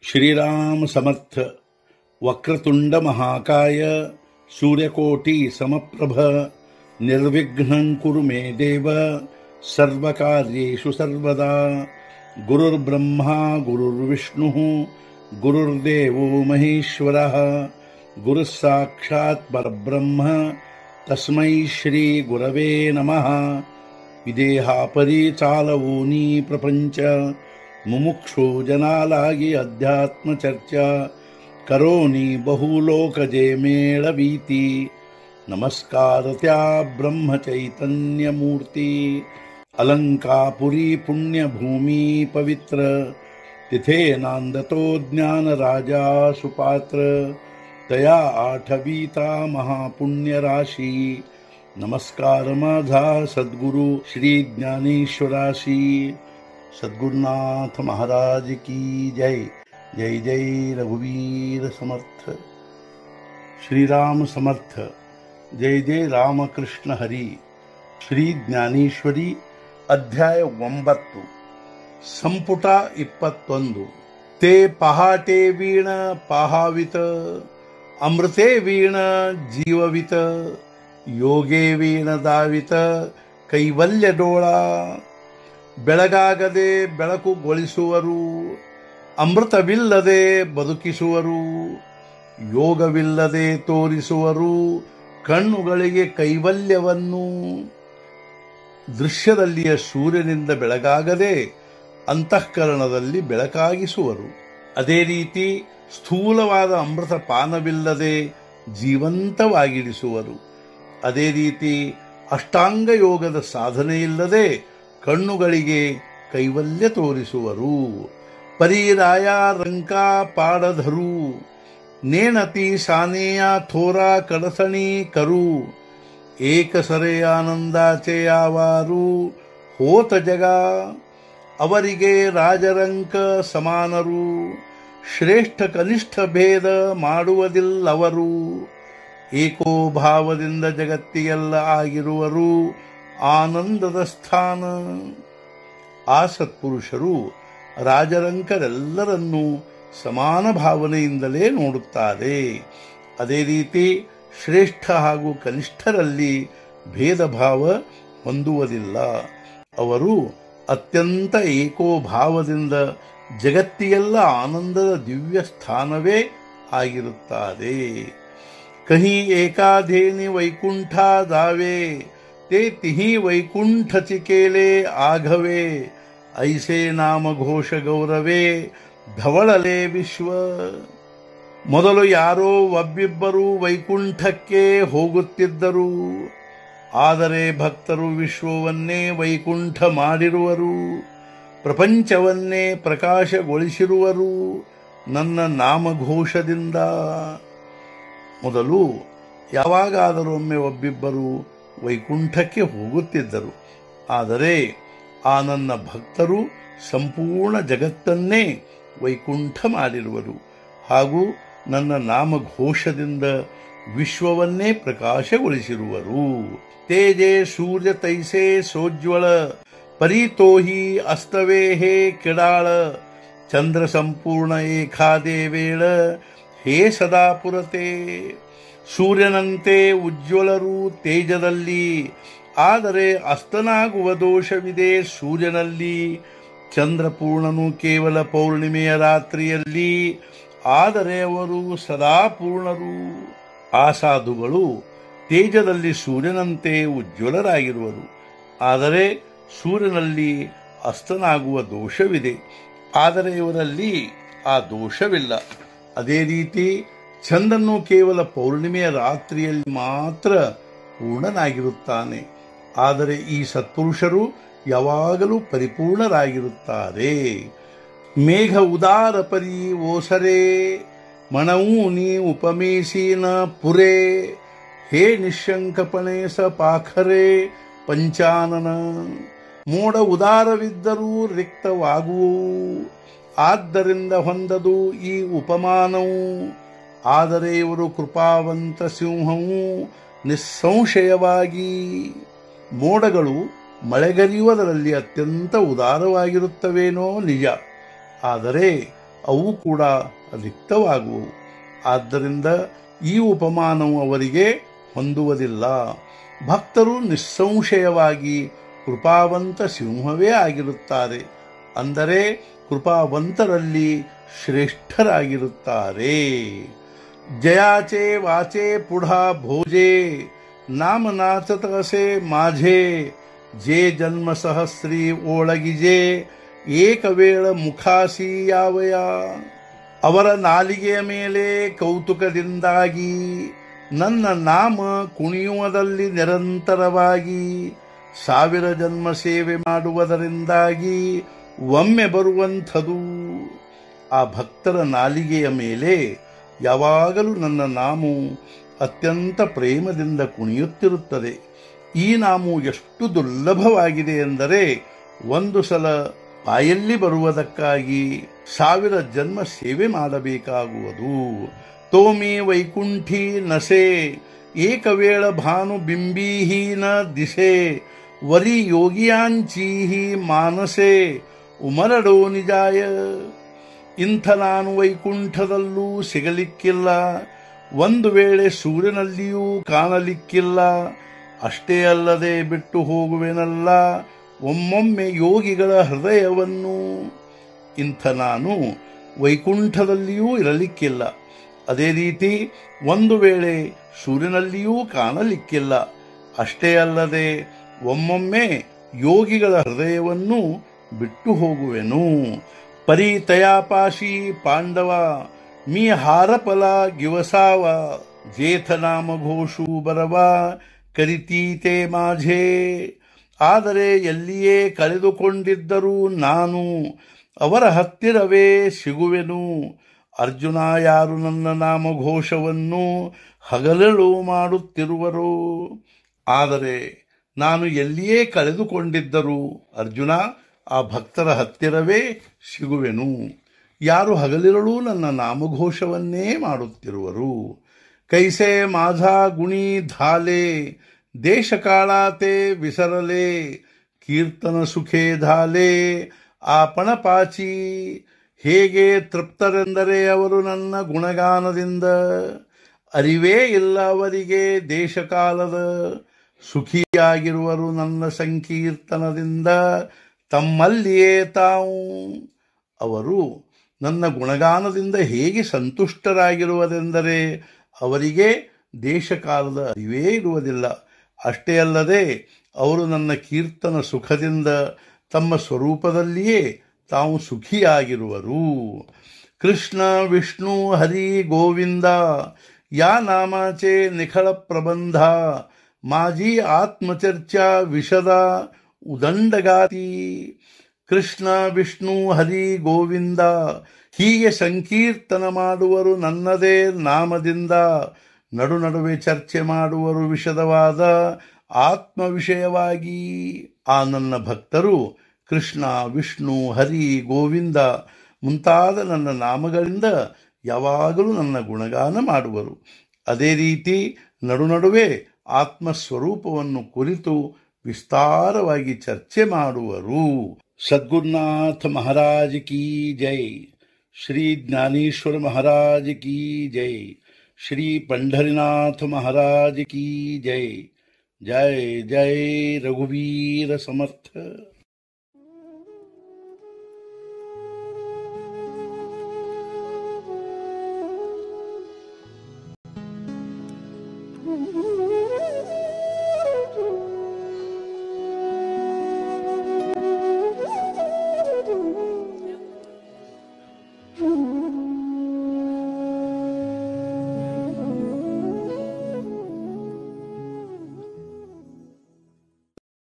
श्रीराम समर्थ वक्रतुंड महाकाय सूर्यकोटि समप्रभ निर्विघ्नं कुरु मे देव सर्वकार्येषु सर्वदा गुरुर्ब्रह्मा गुरुर्विष्णुः गुरुर्देवो महेश्वरः गुरुः साक्षात् परब्रह्म तस्मै श्रीगुरवे नमः ವಿದೇಹಾಪರಿ ಚಾಲವೂನಿ ಪ್ರಪಂಚ ಮುಮುಕ್ಷು ಜನಾಲಾಗಿ ಅಧ್ಯಾತ್ಮ ಚರ್ಚಾ ಕರೋನಿ ಬಹುಲೋಕಜೆ ಮೇಳವೀತಿ ನಮಸ್ಕಾರತ್ಯಾ ಬ್ರಹ್ಮ ಚೈತನ್ಯ ಮೂರ್ತಿ ಅಲಂಕಾಪುರಿ ಪುಣ್ಯ ಭೂಮಿ ಪವಿತ್ರ तिथे नांदतो ज्ञान राजा सुपात्र तया आठवीता महापुण्य राशी नमस्कार माझा सद्गुरु श्री ज्ञानेश्वराशी सद्गुरुनाथ महाराज की जय जय जय रघुवीर समर्थ श्रीराम समर्थ जय जय रामकृष्ण हरी ಶ್ರೀ ಜ್ಞಾನೇಶ್ವರಿ ಅಧ್ಯಾಯ ಒಂಬತ್ತು ಸಂಪುಟ ಇಪ್ಪತ್ತೊಂದು ತೇ ಪಹಾಟೆ ವೀಣ ಪಾಹಾವಿತ ಅಮೃತೆ ವೀಣ ಜೀವವಿತ ಯೋಗೇ ವೀಣ ದಾವಿತ ಕೈವಲ್ಯ ಡೋಳ ಬೆಳಗಾಗದೆ ಬೆಳಕುಗೊಳಿಸುವರು ಅಮೃತವಿಲ್ಲದೆ ಬದುಕಿಸುವರು ಯೋಗವಿಲ್ಲದೆ ತೋರಿಸುವರು ಕಣ್ಣುಗಳಿಗೆ ಕೈವಲ್ಯವನ್ನು ದೃಶ್ಯದಲ್ಲಿಯ ಸೂರ್ಯನಿಂದ ಬೆಳಗಾಗದೆ ಅಂತಃಕರಣದಲ್ಲಿ ಬೆಳಕಾಗಿಸುವರು ಅದೇ ರೀತಿ ಸ್ಥೂಲವಾದ ಅಮೃತ ಪಾನವಿಲ್ಲದೆ ಜೀವಂತವಾಗಿಡಿಸುವರು ಅದೇ ರೀತಿ ಅಷ್ಟಾಂಗ ಯೋಗದ ಸಾಧನೆಯಿಲ್ಲದೆ ಕಣ್ಣುಗಳಿಗೆ ಕೈವಲ್ಯ ತೋರಿಸುವರು ಪರಿರಾಯ ರಂಕ ಪಾಡಧರು ನೇಣತಿ ಸಾನೆಯ ಥೋರ ಕಡಸಣಿ ಕರು ಏಕಸರೆ ಆನಂದಾಚೆ ಯಾವಾರು ಹೋತ ಜಗ ಅವರಿಗೆ ರಾಜರಂಕ ಸಮಾನರು ಶ್ರೇಷ್ಠ ಕನಿಷ್ಠ ಭೇದ ಮಾಡುವುದಿಲ್ಲವರು ಏಕೋಭಾವದಿಂದ ಜಗತ್ತಿಗೆಲ್ಲ ಆಗಿರುವರು ಆನಂದದ ಸ್ಥಾನ ಆ ಸತ್ಪುರುಷರು ರಾಜರಂಕರೆಲ್ಲರನ್ನೂ ಸಮಾನ ಭಾವನೆಯಿಂದಲೇ ನೋಡುತ್ತಾರೆ ಅದೇ ರೀತಿ ಶ್ರೇಷ್ಠ ಹಾಗೂ ಕನಿಷ್ಠರಲ್ಲಿ ಭೇದ ಭಾವ ಹೊಂದುವುದಿಲ್ಲ ಅವರು ಅತ್ಯಂತ ಏಕೋಭಾವದಿಂದ ಜಗತ್ತಿಗೆಲ್ಲ ಆನಂದದ ದಿವ್ಯ ಸ್ಥಾನವೇ ಆಗಿರುತ್ತಾರೆ ಕಹಿ ಏಕಾಧೇನಿ ವೈಕುಂಠ ದಾವೆ ತೇ ತಿಹಿ ವೈಕುಂಠ ಚಿಕೇಲೆ ಆಘವೆ ಐಸೆ ನಾಮ ಘೋಷ ಗೌರವೇ ಧವಳಲೆ ವಿಶ್ವ ಮೊದಲು ಯಾರೋ ಒಬ್ಬಿಬ್ಬರು ವೈಕುಂಠಕ್ಕೆ ಹೋಗುತ್ತಿದ್ದರು ಆದರೆ ಭಕ್ತರು ವಿಶ್ವವನ್ನೇ ವೈಕುಂಠ ಮಾಡಿರುವರು ಪ್ರಪಂಚವನ್ನೇ ಪ್ರಕಾಶಗೊಳಿಸಿರುವರು ನನ್ನ ನಾಮಘೋಷದಿಂದ ಮೊದಲು ಯಾವಾಗಾದರೊಮ್ಮೆ ಒಬ್ಬಿಬ್ಬರು ವೈಕುಂಠಕ್ಕೆ ಹೋಗುತ್ತಿದ್ದರು ಆದರೆ ಆ ನನ್ನ ಭಕ್ತರು ಸಂಪೂರ್ಣ ಜಗತ್ತನ್ನೇ ವೈಕುಂಠ ಮಾಡಿರುವರು ಹಾಗೂ ನನ್ನ ನಾಮಘೋಷದಿಂದ ವಿಶ್ವವನ್ನೇ ಪ್ರಕಾಶಗೊಳಿಸಿರುವರು ತೇಜೆ ಸೂರ್ಯ ತೈಸೆ ಸೋಜ್ವಳ ಪರಿತೋಹಿ ಅಸ್ತವೇ ಹೇ ಕಿಡಾಳ ಚಂದ್ರ ಸಂಪೂರ್ಣ ಏಕಾದೇವೇಳ ಹೇ ಸದಾಪುರತೆ ಸೂರ್ಯನಂತೆ ಉಜ್ವಲರು ತೇಜದಲ್ಲಿ ಆದರೆ ಅಸ್ತನಾಗುವ ದೋಷವಿದೆ ಸೂರ್ಯನಲ್ಲಿ ಚಂದ್ರಪೂರ್ಣನು ಕೇವಲ ಪೌರ್ಣಿಮೆಯ ರಾತ್ರಿಯಲ್ಲಿ ಆದರೆ ಅವರು ಸದಾ ಪೂರ್ಣರು ಆ ಸಾಧುಗಳು ತೇಜದಲ್ಲಿ ಸೂರ್ಯನಂತೆ ಉಜ್ವಲರಾಗಿರುವರು ಆದರೆ ಸೂರ್ಯನಲ್ಲಿ ಅಸ್ತನಾಗುವ ದೋಷವಿದೆ ಆದರೆ ಇವರಲ್ಲಿ ಆ ದೋಷವಿಲ್ಲ ಅದೇ ರೀತಿ ಚಂದ್ರನು ಕೇವಲ ಪೌರ್ಣಿಮೆಯ ರಾತ್ರಿಯಲ್ಲಿ ಮಾತ್ರ ಪೂರ್ಣನಾಗಿರುತ್ತಾನೆ ಆದರೆ ಈ ಸತ್ಪುರುಷರು ಯಾವಾಗಲೂ ಪರಿಪೂರ್ಣರಾಗಿರುತ್ತಾರೆ ಮೇಘ ಉದಾರ ಪರಿ ಓಸರೆ ಮಣವೂನಿ ಉಪಮೇಶೀನ ಪುರೆ ಹೇ ನಿಶಂಕಪಣೆ ಸ ಪಾಖರೆ ಪಂಚಾನನ ಮೋಡ ಉದಾರವಿದ್ದರೂ ರಿಕ್ತವಾಗುವು ಆದ್ದರಿಂದ ಹೊಂದದು ಈ ಉಪಮಾನವು ಆದರೆ ಇವರು ಕೃಪಾವಂತ ಸಿಂಹವು ನಿಸ್ಸಂಶಯವಾಗಿ ಮೋಡಗಳು ಮಳೆಗರಿಯುವುದರಲ್ಲಿ ಅತ್ಯಂತ ಉದಾರವಾಗಿರುತ್ತವೇನೋ ನಿಜ ಆದರೆ ಅವು ಕೂಡ ರಿಕ್ತವಾಗುವು ಆದ್ದರಿಂದ ಈ ಉಪಮಾನವು ಅವರಿಗೆ ಹೊಂದುವುದಿಲ್ಲ ಭಕ್ತರು ನಿಸ್ಸಂಶಯವಾಗಿ ಕೃಪಾವಂತ ಸಿಂಹವೇ ಆಗಿರುತ್ತಾರೆ ಅಂದರೆ ಕೃಪಾವಂತರಲ್ಲಿ ಶ್ರೇಷ್ಠರಾಗಿರುತ್ತಾರೆ जयाचे वाचे पुढा भोजे नाम नाचत असे माझे जे जन्म सहस्री ओळगिजे ಏಕ ವೇಳ ಮುಖಾಸಿ ಯಾವಯ ಅವರ ನಾಲಿಗೆಯ ಮೇಲೆ ಕೌತುಕದಿಂದಾಗಿ ನನ್ನ ನಾಮ ಕುಣಿಯುವುದಲ್ಲಿ ನಿರಂತರವಾಗಿ ಸಾವಿರ ಜನ್ಮ ಸೇವೆ ಮಾಡುವುದರಿಂದಾಗಿ ಒಮ್ಮೆ ಬರುವಂಥದು ಆ ಭಕ್ತರ ನಾಲಿಗೆಯ ಮೇಲೆ ಯಾವಾಗಲೂ ನನ್ನ ನಾಮು ಅತ್ಯಂತ ಪ್ರೇಮದಿಂದ ಕುಣಿಯುತ್ತಿರುತ್ತದೆ ಈ ನಾಮು ಎಷ್ಟು ದುರ್ಲಭವಾಗಿದೆ ಎಂದರೆ ಒಂದು ಸಲ ಬಾಯಲ್ಲಿ ಬರುವುದಕ್ಕಾಗಿ ಸಾವಿರ ಜನ್ಮ ಸೇವೆ ಮಾಡಬೇಕಾಗುವುದು ತೋಮಿ ವೈಕುಂಠಿ ನಸೆ ಏಕವೇಳ ಭಾನು ಬಿಂಬೀಹೀನ ದಿಸೆ ವರಿ ಯೋಗಿಯಾಂಚೀಹಿ ಮಾನಸೆ ಉಮರಡೋ ನಿಜಾಯ ಇಂಥ ನಾನು ವೈಕುಂಠದಲ್ಲೂ ಸಿಗಲಿಕ್ಕಿಲ್ಲ ಒಂದು ವೇಳೆ ಸೂರ್ಯನಲ್ಲಿಯೂ ಕಾಣಲಿಕ್ಕಿಲ್ಲ ಅಷ್ಟೇ ಅಲ್ಲದೆ ಬಿಟ್ಟು ಹೋಗುವೆನಲ್ಲ ಒಮ್ಮೊಮ್ಮೆ ಯೋಗಿಗಳ ಹೃದಯವನ್ನು ಇಂಥ ನಾನು ವೈಕುಂಠದಲ್ಲಿಯೂ ಇರಲಿಕ್ಕಿಲ್ಲ ಅದೇ ರೀತಿ ಒಂದು ವೇಳೆ ಸೂರ್ಯನಲ್ಲಿಯೂ ಕಾಣಲಿಕ್ಕಿಲ್ಲ ಅಷ್ಟೇ ಅಲ್ಲದೆ ಒಮ್ಮೊಮ್ಮೆ ಯೋಗಿಗಳ ಹೃದಯವನ್ನು ಬಿಟ್ಟು ಹೋಗುವೆನು ಪರಿತಯಾಪಾಶಿ ಪಾಂಡವ ಮೀ ಹಾರಫಲ ಗಿವಸಾವ ಜೇಥ ನಾಮ ಘೋಷು ಬರವ ಕರಿತೀತೆ ಮಾಝೆ ಆದರೆ ಎಲ್ಲಿಯೇ ಕಳೆದುಕೊಂಡಿದ್ದರೂ ನಾನು ಅವರ ಹತ್ತಿರವೇ ಸಿಗುವೆನು ಅರ್ಜುನ ಯಾರು ನನ್ನ ನಾಮಘೋಷವನ್ನು ಹಗಲಳು ಮಾಡುತ್ತಿರುವರು ಆದರೆ ನಾನು ಎಲ್ಲಿಯೇ ಕಳೆದುಕೊಂಡಿದ್ದರೂ ಅರ್ಜುನ ಆ ಭಕ್ತರ ಹತ್ತಿರವೇ ಸಿಗುವೆನು ಯಾರು ಹಗಲಿರಳು ನನ್ನ ನಾಮಘೋಷವನ್ನೇ ಮಾಡುತ್ತಿರುವರು ಕೈಸೆ ಮಾಝಾ ಗುಣಿ ಧಾಲೆ ದೇಶ ಕಾಳಾತೆ ವಿಸರಲೆ ಕೀರ್ತನ ಸುಖೇ ಧಾಲೆ ಆ ಪಣಪಾಚಿ ಹೇಗೆ ತೃಪ್ತರೆಂದರೆ ಅವರು ನನ್ನ ಗುಣಗಾನದಿಂದ ಅರಿವೇ ಇಲ್ಲ ಅವರಿಗೆ ದೇಶಕಾಲದ ಸುಖಿಯಾಗಿರುವರು ನನ್ನ ಸಂಕೀರ್ತನದಿಂದ ತಮ್ಮಲ್ಲಿಯೇ ತಾವು ಅವರು ನನ್ನ ಗುಣಗಾನದಿಂದ ಹೇಗೆ ಸಂತುಷ್ಟರಾಗಿರುವುದೆಂದರೆ ಅವರಿಗೆ ದೇಶಕಾಲದ ಅರಿವೇ ಇರುವುದಿಲ್ಲ ಅಷ್ಟೇ ಅಲ್ಲದೆ ಅವರು ನನ್ನ ಕೀರ್ತನ ಸುಖದಿಂದ ತಮ್ಮ ಸ್ವರೂಪದಲ್ಲಿಯೇ ತಾವು ಸುಖಿಯಾಗಿರುವರು ಕೃಷ್ಣ ವಿಷ್ಣು ಹರಿ ಗೋವಿಂದ ಯಾ ನಾಮಾಚೆ ನಿಖಳ ಪ್ರಬಂಧ ಮಾಜಿ ಆತ್ಮಚರ್ಚಾ ವಿಷದ ಉದಂಡಗಾತಿ ಕೃಷ್ಣ ವಿಷ್ಣು ಹರಿ ಗೋವಿಂದ ಹೀಗೆ ಸಂಕೀರ್ತನ ಮಾಡುವರು ನನ್ನದೇ ನಾಮದಿಂದ ನಡು ನಡುವೆ ಚರ್ಚೆ ಮಾಡುವರು ವಿಷದವಾದ ಆತ್ಮ ವಿಷಯವಾಗಿ ಆ ನನ್ನ ಭಕ್ತರು ಕೃಷ್ಣ ವಿಷ್ಣು ಹರಿ ಗೋವಿಂದ ಮುಂತಾದ ನನ್ನ ನಾಮಗಳಿಂದ ಯಾವಾಗಲೂ ನನ್ನ ಗುಣಗಾನ ಮಾಡುವರು ಅದೇ ರೀತಿ ನಡು ನಡುವೆ ಆತ್ಮಸ್ವರೂಪವನ್ನು ಕುರಿತು ವಿಸ್ತಾರವಾಗಿ ಚರ್ಚೆ ಮಾಡುವರು ಸದ್ಗುರುನಾಥ ಮಹಾರಾಜ್ ಕಿ ಜೈ ಶ್ರೀ ಜ್ಞಾನೇಶ್ವರ ಮಹಾರಾಜ್ ಕಿ ಜೈ ಶ್ರೀ पंढरीनाथ महाराज की जय जय जय रघुवीर समर्थ Mm-hmm.